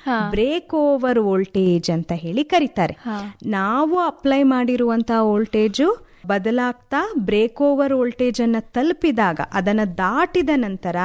Break over voltage ಅಂತ ಹೇಳಿ ಕರೀತಾರೆ ನಾವು ಅಪ್ಲೈ ಮಾಡಿರುವಂತಹ ವೋಲ್ಟೇಜು ಬದಲಾಗ್ತಾ ಬ್ರೇಕ್ ಓವರ್ ವೋಲ್ಟೇಜ್ ಅನ್ನ ತಲುಪಿದಾಗ ಅದನ್ನ ದಾಟಿದ ನಂತರ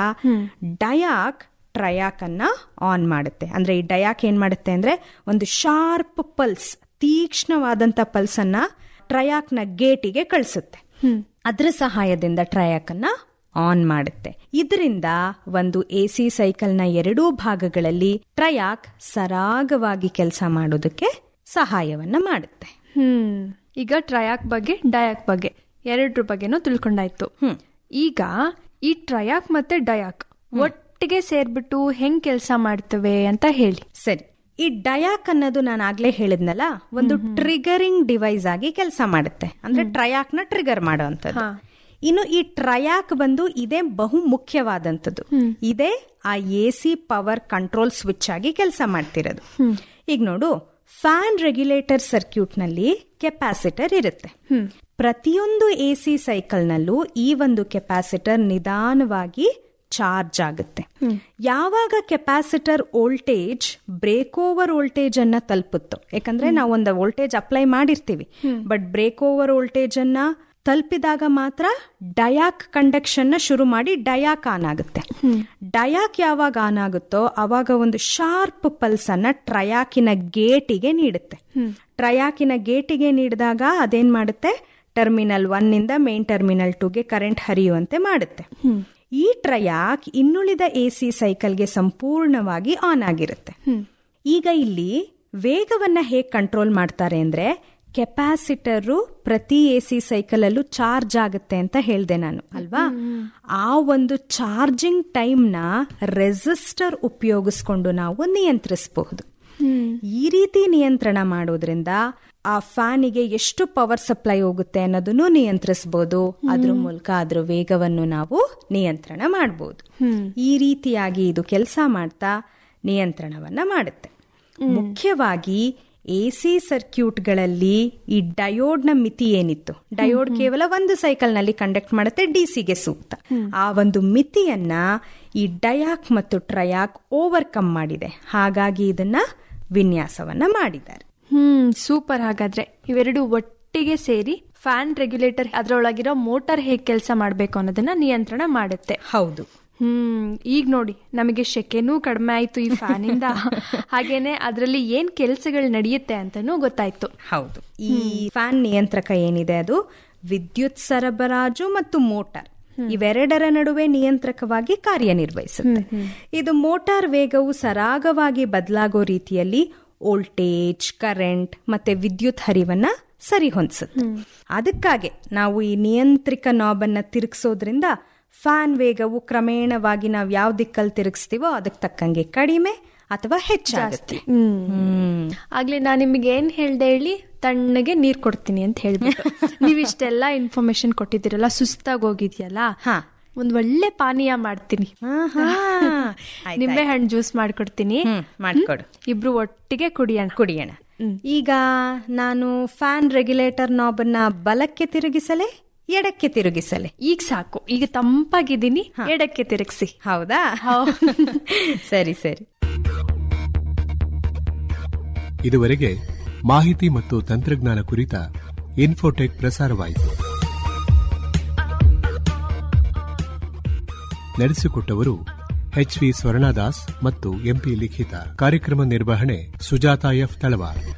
ಡಯಾಕ್ ಟ್ರಯಾಕ್ ಅನ್ನ ಆನ್ ಮಾಡುತ್ತೆ ಅಂದ್ರೆ ಈ ಡಯಾಕ್ ಏನ್ ಮಾಡುತ್ತೆ ಅಂದ್ರೆ ಒಂದು ಶಾರ್ಪ್ ಪಲ್ಸ್ ತೀಕ್ಷ್ಣವಾದಂತ ಪಲ್ಸ್ ಅನ್ನ ಟ್ರಯಾಕ್ ನ ಗೇಟಿಗೆ ಕಳಿಸುತ್ತೆ ಅದರ ಸಹಾಯದಿಂದ ಟ್ರಯಾಕ್ ಅನ್ನ ಆನ್ ಮಾಡುತ್ತೆ ಇದರಿಂದ ಒಂದು ಎ ಸಿ ಸೈಕಲ್ ನ ಎರಡೂ ಭಾಗಗಳಲ್ಲಿ ಟ್ರಯಾಕ್ ಸರಾಗವಾಗಿ ಕೆಲಸ ಮಾಡೋದಕ್ಕೆ ಸಹಾಯವನ್ನ ಮಾಡುತ್ತೆ ಹ್ಮ್ ಈಗ ಟ್ರಯಾಕ್ ಬಗ್ಗೆ ಡಯಾಕ್ ಬಗ್ಗೆ ಎರಡ್ರ ಬಗ್ಗೆನೂ ತಿಳ್ಕೊಂಡಾಯ್ತು ಈಗ ಈ ಟ್ರಯಾಕ್ ಮತ್ತೆ ಡಯಾಕ್ ಒಟ್ಟಿಗೆ ಸೇರ್ಬಿಟ್ಟು ಹೆಂಗ್ ಕೆಲಸ ಮಾಡ್ತವೆ ಅಂತ ಹೇಳಿ ಸರಿ ಈ ಡಯಾಕ್ ಅನ್ನೋದು ನಾನು ಆಗ್ಲೇ ಹೇಳಿದ್ನಲ್ಲ ಒಂದು ಟ್ರಿಗರಿಂಗ್ ಡಿವೈಸ್ ಆಗಿ ಕೆಲಸ ಮಾಡುತ್ತೆ ಅಂದ್ರೆ ಟ್ರಯಾಕ್ ನ ಟ್ರಿಗರ್ ಮಾಡುವಂತದ್ದು ಇನ್ನು ಈ ಟ್ರಯಾಕ್ ಬಂದು ಇದೇ ಬಹು ಮುಖ್ಯವಾದಂಥದ್ದು ಇದೇ ಆ A C power control switch ಆಗಿ ಕೆಲಸ ಮಾಡ್ತಿರೋದು ಈಗ ನೋಡು ಫ್ಯಾನ್ ರೆಗ್ಯುಲೇಟರ್ ಸರ್ಕ್ಯೂಟ್ ನಲ್ಲಿ ಕೆಪಾಸಿಟರ್ ಇರುತ್ತೆ ಪ್ರತಿಯೊಂದು ಎ ಸಿ ಸೈಕಲ್ನಲ್ಲೂ ಈ ಒಂದು ಕೆಪಾಸಿಟರ್ ನಿಧಾನವಾಗಿ ಚಾರ್ಜ್ ಆಗುತ್ತೆ ಯಾವಾಗ capacitor voltage break over voltage ಅನ್ನ ತಲುಪುತ್ತೋ ಯಾಕಂದ್ರೆ ನಾವು ಒಂದು ವೋಲ್ಟೇಜ್ ಅಪ್ಲೈ ಮಾಡಿರ್ತೀವಿ ಬಟ್ ಬ್ರೇಕ್ ಓವರ್ ವೋಲ್ಟೇಜ್ ಅನ್ನ ತಲುಪಿದಾಗ ಮಾತ್ರ ಡಯಾಕ್ ಕಂಡಕ್ಷನ್ ನ ಶುರು ಮಾಡಿ ಡಯಾಕ್ ಆನ್ ಆಗುತ್ತೆ ಡಯಾಕ್ ಯಾವಾಗ ಆನ್ ಆಗುತ್ತೋ ಅವಾಗ ಒಂದು ಶಾರ್ಪ್ ಪಲ್ಸ್ ಅನ್ನ ಟ್ರಯಾಕಿನ ಗೇಟಿಗೆ ನೀಡುತ್ತೆ ಟ್ರಯಾಕಿನ ಗೇಟಿಗೆ ನೀಡಿದಾಗ ಅದೇನ್ ಮಾಡುತ್ತೆ ಟರ್ಮಿನಲ್ ಒನ್ ಇಂದ ಮೇನ್ ಟರ್ಮಿನಲ್ ಟೂಗೆ ಕರೆಂಟ್ ಹರಿಯುವಂತೆ ಮಾಡುತ್ತೆ ಈ ಟ್ರಯಾಕ್ ಇನ್ನುಳಿದ ಎ ಸಿ ಸೈಕಲ್ಗೆ ಸಂಪೂರ್ಣವಾಗಿ ಆನ್ ಆಗಿರುತ್ತೆ ಈಗ ಇಲ್ಲಿ ವೇಗವನ್ನ ಹೇಗೆ ಕಂಟ್ರೋಲ್ ಮಾಡ್ತಾರೆ ಅಂದ್ರೆ ಕೆಪಾಸಿಟರು ಪ್ರತಿ ಎ ಸಿ ಸೈಕಲ್ ಅಲ್ಲೂ ಚಾರ್ಜ್ ಆಗುತ್ತೆ ಅಂತ ಹೇಳ್ದೆ ನಾನು ಅಲ್ವಾ ಆ ಒಂದು ಚಾರ್ಜಿಂಗ್ ಟೈಮ್ ನ ರೆಸಿಸ್ಟರ್ ಉಪಯೋಗಿಸ್ಕೊಂಡು ನಾವು ನಿಯಂತ್ರಿಸಬಹುದು ಈ ರೀತಿ ನಿಯಂತ್ರಣ ಮಾಡೋದ್ರಿಂದ ಆ ಫ್ಯಾನಿಗೆ ಎಷ್ಟು ಪವರ್ ಸಪ್ಲೈ ಹೋಗುತ್ತೆ ಅನ್ನೋದನ್ನು ನಿಯಂತ್ರಿಸಬಹುದು ಅದ್ರ ಮೂಲಕ ಅದ್ರ ವೇಗವನ್ನು ನಾವು ನಿಯಂತ್ರಣ ಮಾಡಬಹುದು ಈ ರೀತಿಯಾಗಿ ಇದು ಕೆಲಸ ಮಾಡ್ತಾ ನಿಯಂತ್ರಣವನ್ನ ಮಾಡುತ್ತೆ ಮುಖ್ಯವಾಗಿ ಎ ಸಿ ಸರ್ಕ್ಯೂಟ್ಗಳಲ್ಲಿ ಈ ಡಯೋಡ್ನ ಮಿತಿ ಏನಿತ್ತು ಡಯೋಡ್ ಕೇವಲ ಒಂದು ಸೈಕಲ್ ನಲ್ಲಿ ಕಂಡಕ್ಟ್ ಮಾಡುತ್ತೆ ಡಿಸಿಗೆ ಸೂಕ್ತ ಆ ಒಂದು ಮಿತಿಯನ್ನ ಈ ಡಯಾಕ್ ಮತ್ತು ಟ್ರಯಾಕ್ ಓವರ್ಕಮ್ ಮಾಡಿದೆ ಹಾಗಾಗಿ ಇದನ್ನ ವಿನ್ಯಾಸವನ್ನ ಮಾಡಿದ್ದಾರೆ ಹ್ಮ್ ಸೂಪರ್ ಹಾಗಾದ್ರೆ ಇವೆರಡು ಒಟ್ಟಿಗೆ ಸೇರಿ ಫ್ಯಾನ್ ರೆಗ್ಯುಲೇಟರ್ ಅದರೊಳಗಿರೋ ಮೋಟಾರ್ ಹೇಗೆ ಕೆಲಸ ಮಾಡಬೇಕು ಅನ್ನೋದನ್ನ ನಿಯಂತ್ರಣ ಮಾಡುತ್ತೆ ಹೌದು ಹ್ಮ್ ಈಗ ನೋಡಿ ನಮಗೆ ಶೆಕೆನೂ ಕಡಿಮೆ ಆಯ್ತು ಈ ಫ್ಯಾನ್ ಇಂದ ಹಾಗೇನೆ ಅದರಲ್ಲಿ ಏನ್ ಕೆಲಸಗಳು ನಡೆಯುತ್ತೆ ಅಂತಾನೂ ಗೊತ್ತಾಯ್ತು ಹೌದು ಈ ಫ್ಯಾನ್ ನಿಯಂತ್ರಕ ಏನಿದೆ ಅದು ವಿದ್ಯುತ್ ಸರಬರಾಜು ಮತ್ತು ಮೋಟಾರ್ ಇವೆರಡರ ನಡುವೆ ನಿಯಂತ್ರಕವಾಗಿ ಕಾರ್ಯನಿರ್ವಹಿಸುತ್ತೆ ಇದು ಮೋಟಾರ್ ವೇಗವು ಸರಾಗವಾಗಿ ಬದಲಾಗೋ ರೀತಿಯಲ್ಲಿ ವೋಲ್ಟೇಜ್ ಕರೆಂಟ್ ಮತ್ತೆ ವಿದ್ಯುತ್ ಹರಿವನ್ನ ಸರಿ ಹೊಂದಿಸುತ್ತೆ ಅದಕ್ಕಾಗಿ ನಾವು ಈ ನಿಯಂತ್ರಿಕ ನಾಬನ್ನ ತಿರುಗಿಸೋದ್ರಿಂದ ಫ್ಯಾನ್ ವೇಗವು ಕ್ರಮೇಣವಾಗಿ ನಾವು ಯಾವ ದಿಕ್ಕಲ್ಲಿ ತಿರುಗಿಸ್ತೀವೋ ಅದಕ್ಕೆ ತಕ್ಕಂಗೆ ಕಡಿಮೆ ಅಥವಾ ಹೆಚ್ಚಾಗುತ್ತೆ ಹ್ಮ್ ಆಗ್ಲೇ ನಾನ್ ನಿಮಗೆ ಏನ್ ಹೇಳ್ದೆ ಹೇಳಿ ತಣ್ಣಗೆ ನೀರ್ ಕೊಡ್ತೀನಿ ಅಂತ ಹೇಳ್ಬಿಟ್ಟು ನೀವ್ ಇಷ್ಟೆಲ್ಲ ಇನ್ಫಾರ್ಮೇಶನ್ ಕೊಟ್ಟಿದ್ದೀರಲ್ಲ ಸುಸ್ತಾಗಿ ಹೋಗಿದ್ಯಲ್ಲ ಹಾ. ಒಂದ್ ಒಳ್ಳೆ ಪಾನೀಯ ಮಾಡ್ತೀನಿ ಆಹಾ. ಆಯ್ತ್ ನಿಂಬೆ ಹಣ್ಣು ಜ್ಯೂಸ್ ಮಾಡ್ಕೊಡ್ತೀನಿ ಹ್ಮ್ ಮಾಡ್ಕೊಡು ಇಬ್ರು ಒಟ್ಟಿಗೆ ಕುಡಿಯೋಣ ಕುಡಿಯೋಣ ಈಗ ನಾನು ಫ್ಯಾನ್ ರೆಗ್ಯುಲೇಟರ್ ನಾಬನ್ನ ಬಲಕ್ಕೆ ತಿರುಗಿಸಲೆ ಎಡಕ್ಕೆ ತಿರುಗಿಸಲೆ ಈಗ ಸಾಕು ಈಗ ತಂಪಾಗಿದ್ದೀನಿ ಎಡಕ್ಕೆ ತಿರುಗಿಸಿ ಹೌದಾ ಸರಿ ಸರಿ ಇದುವರೆಗೆ ಮಾಹಿತಿ ಮತ್ತು ತಂತ್ರಜ್ಞಾನ ಕುರಿತ ಇನ್ಫೋಟೆಕ್ ಪ್ರಸಾರವಾಯಿತು ನಡೆಸಿಕೊಟ್ಟವರು ಎಚ್ ವಿ ಸ್ವರ್ಣದಾಸ್ ಮತ್ತು ಎಂಪಿ ಲಿಖಿತ ಕಾರ್ಯಕ್ರಮ ನಿರ್ವಹಣೆ ಸುಜಾತ ಎಫ್ ತಳವಾರ್